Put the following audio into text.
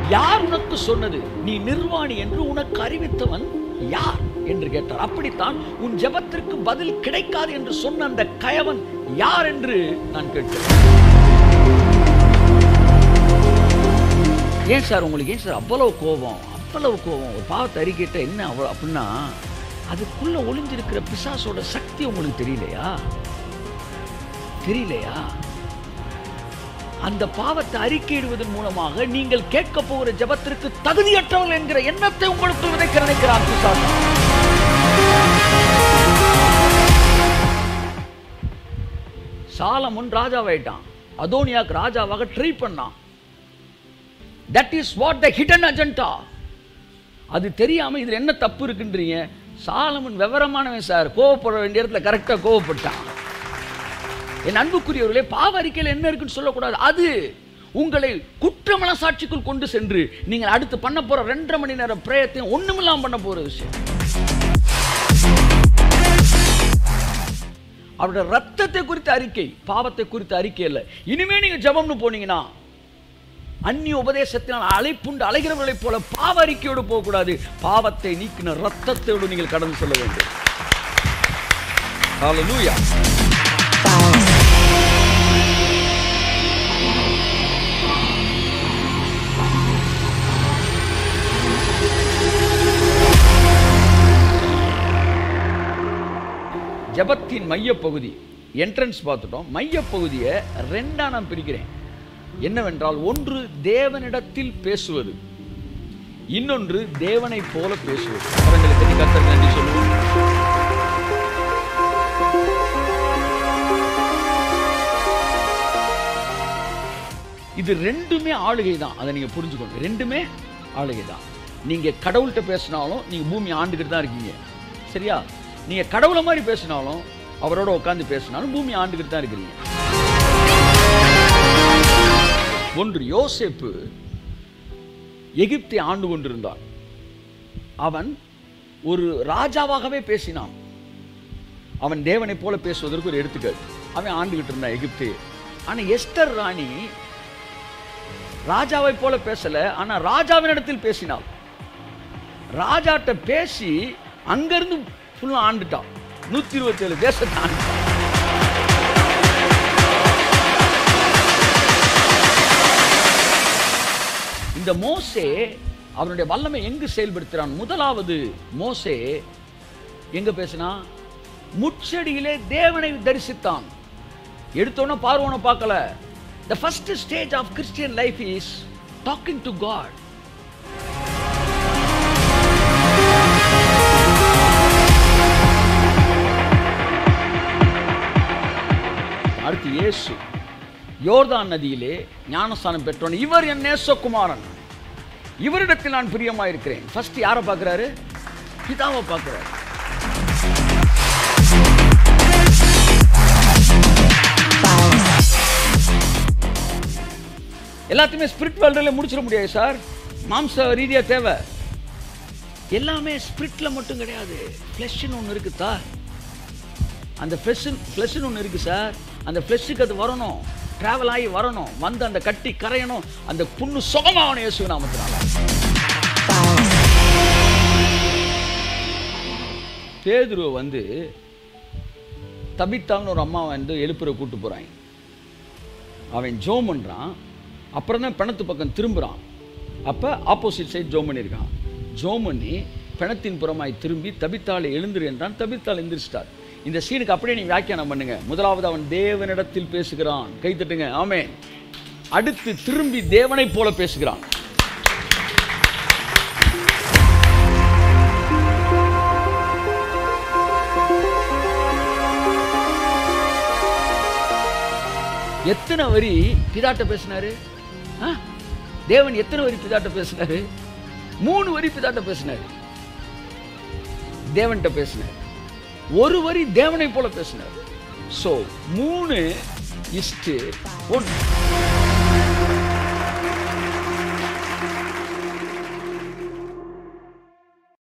யார் உனக்கு சொன்னது நீ நிர்வாணி என்று உனக்கு அறிவித்தவன் யார் என்று கேட்டார் அப்படித்தான் உன் ஜெபத்திற்கு பதில் கிடைக்காது என்று சொன்ன அந்த கயவன் யார் என்று நான் கேட்டேன் ஏன் சார் உங்களுக்கு ஏன் சார் அவ்வளவு கோபம் அவ்வளவு கோபம் ஒரு பாவத்தை அறிக்கிட்ட என்ன அவ்வளோ அப்படின்னா அதுக்குள்ள ஒளிஞ்சிருக்கிற பிசாசோட சக்தி உங்களுக்கு தெரியலையா தெரியலையா அந்த பாவத்தை அறிக்கையிடுவதன் மூலமாக நீங்கள் கேட்க போகிற ஜெபத்திற்கு தகுதியற்றவர்கள் என்கிற எண்ணத்தை உங்களுக்கு விதைக்க நினைக்கிறார் பிசாசு சாலமுன் ராஜாவாயிட்டான் அதோனியாக்கு ராஜாவாக ட்ரை பண்ணான் that is what the hidden agenda அது தெரியாம இதுல என்ன தப்பு இருக்குன்றீங்க சாலமன் விவரமானவன் சார் கோவப்பட வேண்டிய இடத்துல கரெக்டாக கோவப்பட்டான் என் அன்புக்குரியவர்களே பாவ அறிக்கையில் என்ன இருக்குன்னு சொல்லக்கூடாது அது உங்களை குற்ற மனசாட்சிக்குள் கொண்டு சென்று நீங்கள் அடுத்து பண்ண போற ரெண்டரை மணி நேரம் பிரயத்தையும் ஒண்ணுமில்லாம பண்ண போற விஷயம் அவருடைய ரத்தத்தை குறித்த அறிக்கை பாவத்தை குறித்த அறிக்கை இல்லை இனிமே நீங்க ஜெபம்னு போனீங்கன்னா அந்நிய உபதேசத்தினால் அழைப்புண்டு அலைகிறவர்களைப் போல பாவ அறிக்கையோடு போகக்கூடாது பாவத்தை நீக்கின ரத்தத்தோடு நீங்கள் கடந்து செல்ல வேண்டும் Hallelujah. ஜெபத்தின் மையப்பகுதி என்ட்ரன்ஸ் பார்த்துட்டோம் மையப்பகுதியை ரெண்டா நான் பிரிக்கிறேன் என்னவென்றால் ஒன்று தேவனிடத்தில் பேசுவது இன்னொன்று தேவனைப் போல பேசுவது கரங்களை தட்டி கர்த்தருக்கு நன்றி சொல்லுவோம் இது ரெண்டுமே ஆளுகை தான் அதை நீங்க புரிஞ்சுக்கணும் ரெண்டுமே ஆளுகை தான் நீங்க கடவுள்கிட்ட பேசினாலும் நீங்க பூமி ஆண்டுகிட்டு தான் இருக்கீங்க சரியா நீங்க கடவுளை மாதிரி பேசினாலும் அவரோட உட்கார்ந்து பேசினாலும் பூமி ஆண்டுகிட்டு தான் இருக்கிறீங்க ஒன்று யோசேப்பு எகிப்தை ஆண்டு கொண்டிருந்தான் அவன் ஒரு ராஜாவாகவே பேசினான் அவன் தேவனைப் போல பேசுவதற்கு ஒரு எடுத்துக்காட்டு அவன் ஆண்டுகிட்டு இருந்தான் எகிப்து ஆனா எஸ்தர் ராணி ராஜாவை போல பேசல ஆனா ராஜாவினிடத்தில் பேசினாள் ராஜாட்ட பேசி அங்கிருந்து ஃபுல்லா ஆண்டுட்டான் நூத்தி இருபத்தி ஏழு தேசத்தை ஆண்டுட்டான் இந்த மோசே அவனுடைய வல்லமை எங்கு செயல்படுத்துறான் முதலாவது மோசே எங்க பேசினா முச்செடியிலே தேவனை தரிசித்தான் எடுத்தோன்னே பார்வோனை பார்க்கல the first stage of Christian life is talking to God அடுத்து இயேசு யோர்தான் நதியிலே ஞானஸ்தானம் பெற்றோன் இவர் என் நேசகுமாரன் இவரிடத்தில் நான் பிரியமாயிருக்கிறேன் ஃபர்ஸ்ட் யாரை பார்க்குறாரு பிதாவை பார்க்குறாரு எல்லாத்தையுமே ஸ்பிரிட் வேர்ல்டில் முடிச்சிட முடியாது சார் மாம்ச ரீதியா தேவை எல்லாமே ஸ்பிரிட்ல மட்டும் கிடையாது ஃப்ளெஷ்னு ஒன்று இருக்குதா அந்த ஃப்ளெஷ் ஃப்ளெஷ்னு ஒன்று இருக்கு சார் அந்த ஃப்ளெஷ்ஷுக்கு அது வரணும் டிராவல் ஆகி வரணும் வந்து அந்த கட்டி கரையணும் அந்த புண்ணு சுகமாகணும் இயேசு நாமத்தினால பேதுருவை வந்து தபித்தான்னு ஒரு அம்மா வந்து எழுப்புற கூட்டு போறாங்க அவன் ஜோம் பண்றான் அப்புறம் தான் பிணத்து பக்கம் திரும்புறான் அப்ப ஆப்போசிட் சைடு ஜோம் பண்ணியிருக்கான் ஜோம் பண்ணி பிணத்தின் புறமாய் திரும்பி தபித்தாளை எழுந்திரு என்றான் தபித்தாள் எந்திரிச்சிட்டார் இந்த சீனுக்கு அப்படியே நீங்க வியாக்கியானம் பண்ணுங்க முதலாவது அவன் தேவனிடத்தில் பேசுகிறான் கை தட்டுங்க ஆமே அடுத்து திரும்பி தேவனைப் போல பேசுகிறான் எத்தனை வரி பிதாட்ட பேசினாரு ஆ? தேவன் எத்தனை வரி பிதாட்ட பேசினாரு மூணு வரி பிதாட்ட பேசினாரு தேவன்கிட்ட பேசினார் ஒரு வரி தேவனை போல பேசினார் சோ மூணு இஸ்டு ஒன்று